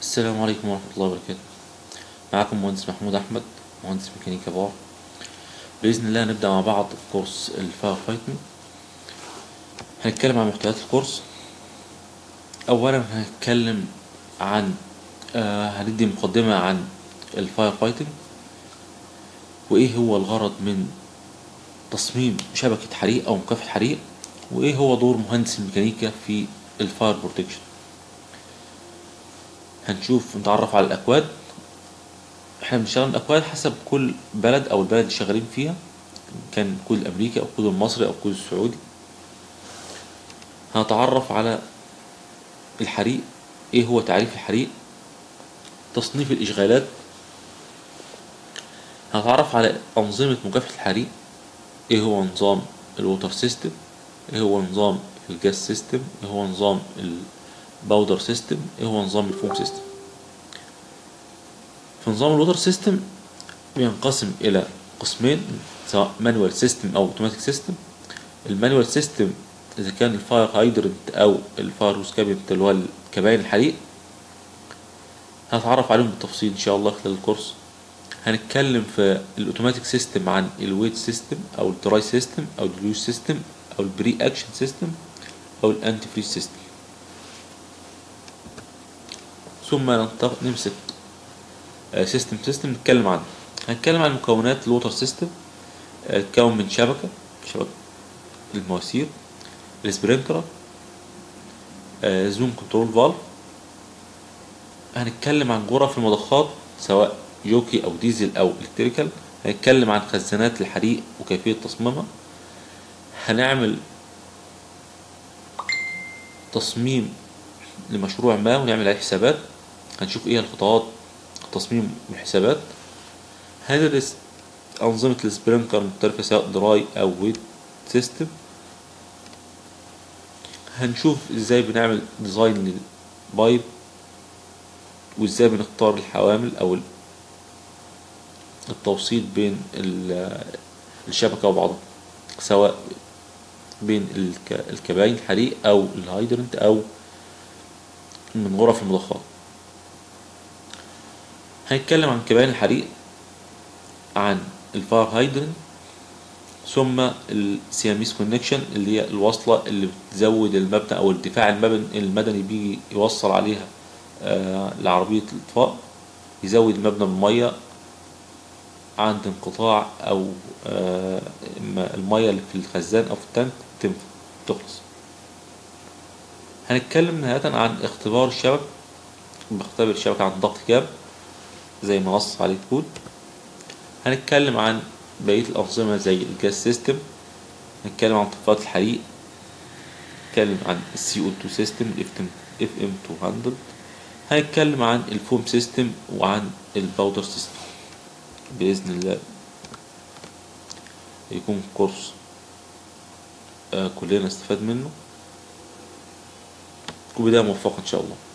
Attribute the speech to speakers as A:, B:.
A: السلام عليكم ورحمة الله وبركاته معكم مهندس محمود أحمد مهندس ميكانيكا باور بإذن الله هنبدأ مع بعض كورس الفاير فايتنج هنتكلم عن محتويات الكورس أولا هنتكلم عن آه هندي مقدمة عن الفاير فايتنج وإيه هو الغرض من تصميم شبكة حريق أو مكافحة حريق وإيه هو دور مهندس الميكانيكا في الفاير بروتكشن هنشوف نتعرف على الأكواد احنا بنشتغل الأكواد حسب كل بلد أو البلد اللي شغالين فيها كان كود الأمريكي أو كود المصري أو كود السعودي هنتعرف على الحريق ايه هو تعريف الحريق تصنيف الإشغالات هنتعرف على أنظمة مكافحة الحريق ايه هو نظام الووتر سيستم ايه هو نظام الجاز سيستم ايه هو نظام الباودر سيستم ايه هو نظام الفوم سيستم في نظام الووتر سيستم بينقسم الى قسمين سواء مانوال سيستم او اوتوماتيك سيستم المانوال سيستم اذا كان الفاير هايدرنت او الفاير هوس كابينت اللي هو كباين الحريق هنتعرف عليهم بالتفصيل ان شاء الله خلال الكورس هنتكلم في الاوتوماتيك سيستم عن الويت سيستم او الدراي سيستم او الديوش سيستم او البري اكشن سيستم او الانتي فريز سيستم ثم ننتق- نمسك سيستم سيستم نتكلم عنه هنتكلم عن مكونات الووتر سيستم تتكون من شبكة شبكة المواسير السبرينكلر زوم كنترول فالف هنتكلم عن غرف المضخات سواء جوكي او ديزل او الكتريكال هنتكلم عن خزانات الحريق وكيفية تصميمها هنعمل تصميم لمشروع ما ونعمل عليه حسابات هنشوف ايه الخطوات التصميم والحسابات هندرس أنظمة السبرينكلر المختلفة سواء دراي أو ويت سيستم هنشوف ازاي بنعمل ديزاين للبايب وازاي بنختار الحوامل او ال- التوصيل بين ال- الشبكة وبعضها سواء بين الك- الكباين الحريق او الهايدرنت او من غرف المضخات هنتكلم عن كباين الحريق عن الفاير هايدرنت ثم السياميس كونكشن اللي هي الوصلة اللي بتزود المبنى أو الدفاع المبني المدني بيجي يوصل عليها آه لعربية الإطفاء يزود المبنى بالمية عند انقطاع أو آه إما المية اللي في الخزان أو في التانك تنفع تخلص هنتكلم نهاية عن اختبار الشبك بختبر الشبكة عن ضغط كام زي ما نص عليه الكود هنتكلم عن بقية الأنظمة زي الجاز سيستم هنتكلم عن تطبيقات الحريق هنتكلم عن السي او 2 سيستم اف ام 200 هنتكلم عن الفوم سيستم وعن الباودر سيستم بإذن الله يكون كورس آه كلنا نستفاد منه وبداية موفقة إن شاء الله